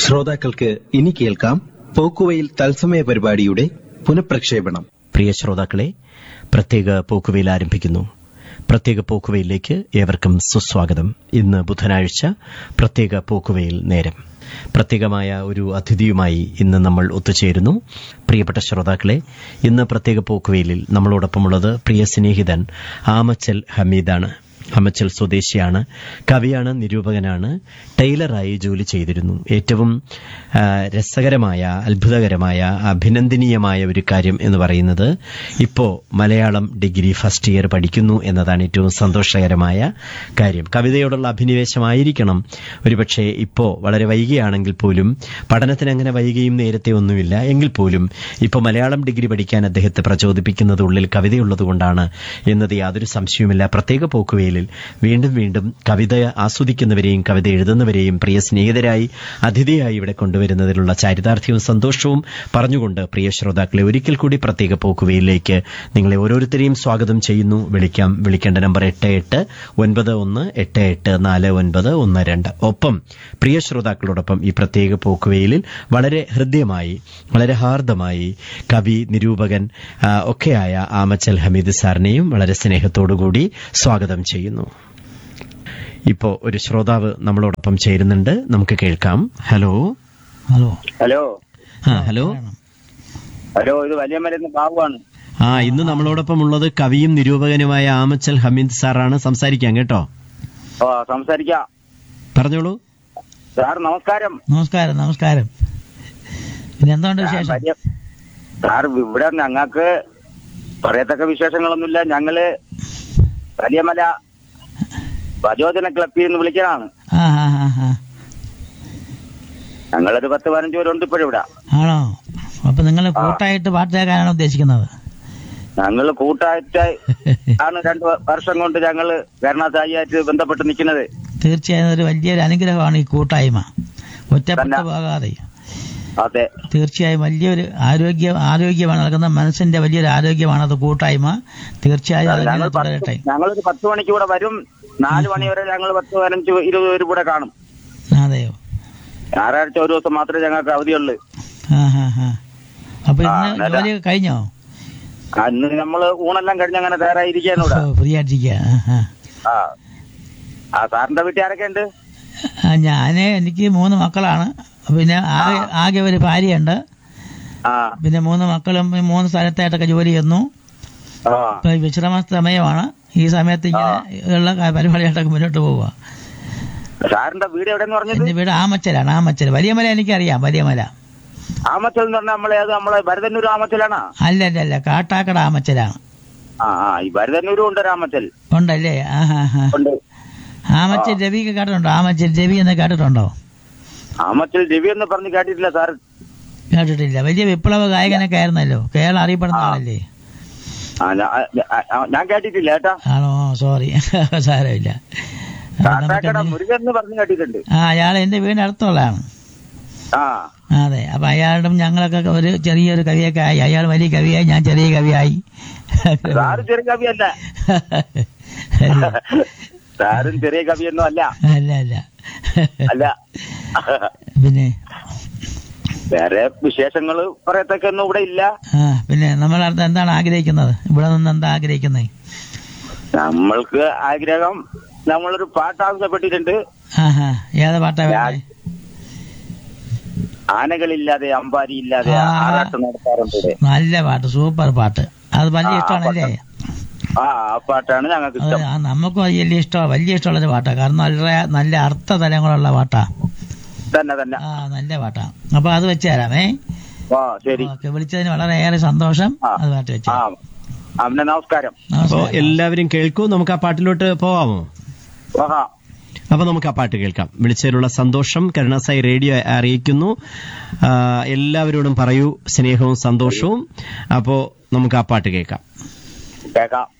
ശ്രോതാക്കൾക്ക് ഇനി കേൾക്കാം പോക്കുവയിൽ തത്സമയ പരിപാടിയുടെ പുനഃപ്രക്ഷേപണം പ്രിയ ശ്രോതാക്കളെ പ്രത്യേക പോക്കുവയിൽ ആരംഭിക്കുന്നു പ്രത്യേക പോക്കുവയിലേക്ക് ഏവർക്കും സുസ്വാഗതം ഇന്ന് ബുധനാഴ്ച പ്രത്യേക പോക്കുവയിൽ നേരം പ്രത്യേകമായ ഒരു അതിഥിയുമായി ഇന്ന് നമ്മൾ ഒത്തുചേരുന്നു പ്രിയപ്പെട്ട ശ്രോതാക്കളെ ഇന്ന് പ്രത്യേക പോക്കുവയിലിൽ നമ്മളോടൊപ്പമുള്ളത് പ്രിയ സ്നേഹിതൻ ആമച്ചൽ ഹമീദാണ് അമച്ചൽ സ്വദേശിയാണ് കവിയാണ് നിരൂപകനാണ് ടൈലറായി ജോലി ചെയ്തിരുന്നു ഏറ്റവും ആ, രസകരമായ അത്ഭുതകരമായ അഭിനന്ദനീയമായ ഒരു കാര്യം എന്ന് പറയുന്നത് ഇപ്പോ മലയാളം ഡിഗ്രി ഫസ്റ്റ് ഇയർ പഠിക്കുന്നു എന്നതാണ് ഏറ്റവും സന്തോഷകരമായ കാര്യം കവിതയോടുള്ള അഭിനിവേശമായിരിക്കണം ഒരുപക്ഷെ ഇപ്പോ വളരെ വൈകിയാണെങ്കിൽ പോലും പഠനത്തിന് അങ്ങനെ വൈകിയും നേരത്തെ ഒന്നുമില്ല എങ്കിൽ പോലും ഇപ്പൊ മലയാളം ഡിഗ്രി പഠിക്കാൻ അദ്ദേഹത്തെ പ്രചോദിപ്പിക്കുന്നത് ഉള്ളിൽ കവിതയുള്ളതുകൊണ്ടാണ് എന്നത് യാതൊരു സംശയവുമില്ല പ്രത്യേക പോക്കുവയിലിൽ വീണ്ടും വീണ്ടും കവിത ആസ്വദിക്കുന്നവരെയും കവിത എഴുതുന്നവരെയും പ്രിയ സ്നേഹിതരായി അതിഥിയായി ഇവിടെ കൊണ്ടുവരുന്നതിലുള്ള ചാരിതാർത്ഥ്യവും സന്തോഷവും പറഞ്ഞുകൊണ്ട് പ്രിയ ശ്രോതാക്കളെ ഒരിക്കൽ കൂടി പ്രത്യേക പോക്കുവയിലേക്ക് നിങ്ങളെ ഓരോരുത്തരെയും സ്വാഗതം ചെയ്യുന്നു വിളിക്കാം വിളിക്കേണ്ട നമ്പർ എട്ട് എട്ട് ഒൻപത് ഒന്ന് എട്ട് എട്ട് നാല് ഒൻപത് ഒന്ന് രണ്ട് ഒപ്പം പ്രിയ ശ്രോതാക്കളോടൊപ്പം ഈ പ്രത്യേക പോക്കുവയിലിൽ വളരെ ഹൃദ്യമായി വളരെ ഹാർദമായി കവി നിരൂപകൻ ആ, ഒക്കെയായ ആമച്ചൽ ഹമീദ് സാറിനെയും വളരെ സ്നേഹത്തോടുകൂടി സ്വാഗതം ചെയ്യുന്നു ഇപ്പോ ഒരു ശ്രോതാവ് നമ്മളോടൊപ്പം ചേരുന്നുണ്ട് നമുക്ക് കേൾക്കാം hello hello hello ah hello hello ഇത് വലിയ മരുന്ന് ബാബുവാണ് ആ ഇന്ന് നമ്മളോടൊപ്പം ഉള്ളത് കവിയും നിരൂപകനുമായ ആമച്ചൽ ഹമീദ് സാറാണ് സംസാരിക്കാം കേട്ടോ ഓ സംസാരിക്കാം പറഞ്ഞോളൂ സാർ നമസ്കാരം നമസ്കാരം നമസ്കാരം പിന്നെ എന്തുകൊണ്ട് വിശേഷം വലിയ സാർ ഇവിടെ ഞങ്ങൾക്ക് പറയത്തക്ക വിശേഷങ്ങളൊന്നുമില്ല ഞങ്ങള് വലിയമല പ്രചോദന ക്ലബിൽ നിന്ന് വിളിക്കലാണ് ആ ആ ആ ആ ഞങ്ങളൊരു പത്ത് പതിനഞ്ച് പേരുണ്ട് ഇപ്പോഴും ഇവിടെ ആണോ അപ്പൊ നിങ്ങൾ കൂട്ടായിട്ട് പാട്ട് കേൾക്കാനാണ് ഉദ്ദേശിക്കുന്നത് ഞങ്ങൾ കൂട്ടായിട്ട് ആണ് രണ്ട് വ- വർഷം കൊണ്ട് ഞങ്ങള് ഭരണസായിയായിട്ട് ബന്ധപ്പെട്ട് നിൽക്കുന്നത് തീർച്ചയായും ഒരു വലിയൊരു അനുഗ്രഹമാണ് ഈ കൂട്ടായ്മ ഒറ്റപ്പെട്ടു തന്നെ. പോകാതെ അതെ തീർച്ചയായും വലിയൊരു ആരോഗ്യ ആരോഗ്യമാണ് നൽകുന്ന മനസ്സിന്റെ വലിയൊരു ആരോഗ്യമാണ് അത് കൂട്ടായ്മ തീർച്ചയായും ഞങ്ങൾ അതങ്ങനെ പത്ത് തുടരട്ടെ ഞങ്ങളൊരു പത്ത് മണിക്ക് കൂടെ വരും നാല് മണി വരെ ഞങ്ങൾ പത്ത് പതിനഞ്ച് ഇരുപത് പേര് കൂടെ കാണും അതെയോ ഞായറാഴ്ച ഒരു ദിവസം മാത്രമേ ഞങ്ങൾക്ക് അവധിയുള്ളൂ ആ ഹാ ഹാ അപ്പൊ ആ, ഇന്ന് നല്ല. ജോലിയൊക്കെ കഴിഞ്ഞോ അന്ന് നമ്മള് ഊണെല്ലാം കഴിഞ്ഞ് അങ്ങനെ തയ്യാറായിരിക്കാനൂടെ ഫ്രീ ആയിട്ടിരിക്കുക ആ, ആ. ആ ആ സാറിന്റെ വീട്ടിൽ ആരൊക്കെ ഉണ്ട് ആ, ഞാന് എനിക്ക് മൂന്ന് മക്കളാണ് പിന്നെ ആകെ ആകെ ഒരു ഭാര്യയുണ്ട് ആ പിന്നെ മൂന്ന് മക്കളും ഈ മൂന്ന് സ്ഥലത്തായിട്ടൊക്കെ ജോലി ചെയ്യുന്നു ആ ഇപ്പൊ ഈ വിശ്രമ സമയമാണ് ഈ സമയത്ത് ഇങ്ങനെ ഉള്ള ക- പരിപാടിയായിട്ടൊക്കെ മുന്നോട്ട് പോവുക സാറിന്റെ വീട് എവിടെന്ന് പറഞ്ഞത് എന്റെ വീട് ആമച്ചലാണ് ആമച്ചൽ വലിയ മല എനിക്കറിയാം വലിയ മല ആമച്ചൽ എന്ന് പറഞ്ഞാൽ നമ്മളെ അത് നമ്മളെ ഭരതന്നൂർ ആമച്ചലാണോ അല്ല അല്ല അല്ല കാട്ടാക്കട ആമച്ചലാണ് ആ ആ ഈ ഭരതന്നൂരും ഉണ്ട് ഒരു ആമച്ചൽ ഉണ്ടല്ലേ ആ ഹാ ഹാ ഉണ്ട് ആമച്ചൽ രവി ഒക്കെ കേട്ടിട്ടുണ്ടോ ആമച്ചൽ രവി എന്ന് കേട്ടിട്ടുണ്ടോ ആമച്ചൽ രവി എന്ന് പറഞ്ഞ് കേട്ടിട്ടില്ല സാർ കേട്ടിട്ടില്ല വലിയ വിപ്ലവ ഗായകനൊക്കെ ആയിരുന്നല്ലോ കേരളം അറിയപ്പെടുന്ന ആളല്ലേ ആ ഞാ- ആ, ആ, ഞാൻ കേട്ടിട്ടില്ല കേട്ടാ ആണോ സോറി സാരമില്ല ആ, നമുക്ക് കാട്ടാക്കട മുരുകൻ എന്ന് പറഞ്ഞ് കേട്ടിട്ടുണ്ട് ആ അയാൾ എന്റെ വീടിന് അടുത്തുള്ളതാണ് ആ അതെ അപ്പൊ അയാളുടെ ഞങ്ങളൊക്കെ ഒരു ചെറിയൊരു കവിയൊക്കെ ആയി അയാൾ വലിയ കവിയായി ഞാൻ ചെറിയ കവിയായി സാറ് ചെറിയ കവിയല്ല സാറും ചെറിയ കവിയൊന്നും അല്ല അല്ല അല്ല അല്ല പിന്നെ വേറെ വിശേഷങ്ങൾ പറയത്തൊക്കെ ഒന്നും ഇവിടെ ഇല്ല ആ പിന്നെ നമ്മൾ അടുത്ത് എന്താണ് ആഗ്രഹിക്കുന്നത് ഇവിടെ നിന്ന് എന്താ ആഗ്രഹിക്കുന്നത് നമ്മൾക്ക് ആഗ്രഹം നമ്മളൊരു പാട്ട് ആവശ്യപ്പെട്ടിട്ടുണ്ട് ആ ഹാ ഏത് പാട്ടാ വേണ്ടേ ആനകളില്ലാതെ അമ്പാരി ഇല്ലാതെ ആ. ആറാട്ട് നടത്താറുണ്ട് ഇവിടെ. നല്ല പാട്ട് സൂപ്പർ പാട്ട് അത് വലിയ ആ, ഇഷ്ടമാണല്ലേ ആ ആ പാട്ടാണ് ഞങ്ങൾക്ക് അത് ഇഷ്ടം ആ, നമുക്കും അത് വലിയ ഇഷ്ടമാണ് വലിയ ഇഷ്ടമുള്ളൊരു പാട്ടാണ് കാരണം നല്ല നല്ല അർത്ഥതലങ്ങളുള്ള പാട്ടാ തന്നെ തന്നെ ആ നല്ല പാട്ടാ അപ്പൊ അത് വെച്ച് തരാമേ ആ ശരി ഓക്കെ വിളിച്ചതിന് വളരെയേറെ സന്തോഷം ആ. അത് പാട്ട് വെച്ച് ആ അവനെ നമസ്കാരം അപ്പോ നമസ്കാരം എല്ലാവരും കേൾക്കൂ നമുക്ക് ആ പാട്ടിലോട്ട് പോവാമോ ആഹാ അപ്പൊ നമുക്ക് ആ പാട്ട് കേൾക്കാം വിളിച്ചതിലുള്ള സന്തോഷം കരുണാസായി റേഡിയോ അറിയിക്കുന്നു ആ, എല്ലാവരോടും പറയൂ സ്നേഹവും സന്തോഷവും അപ്പോ നമുക്ക് ആ പാട്ട് കേൾക്കാം കേക്കാം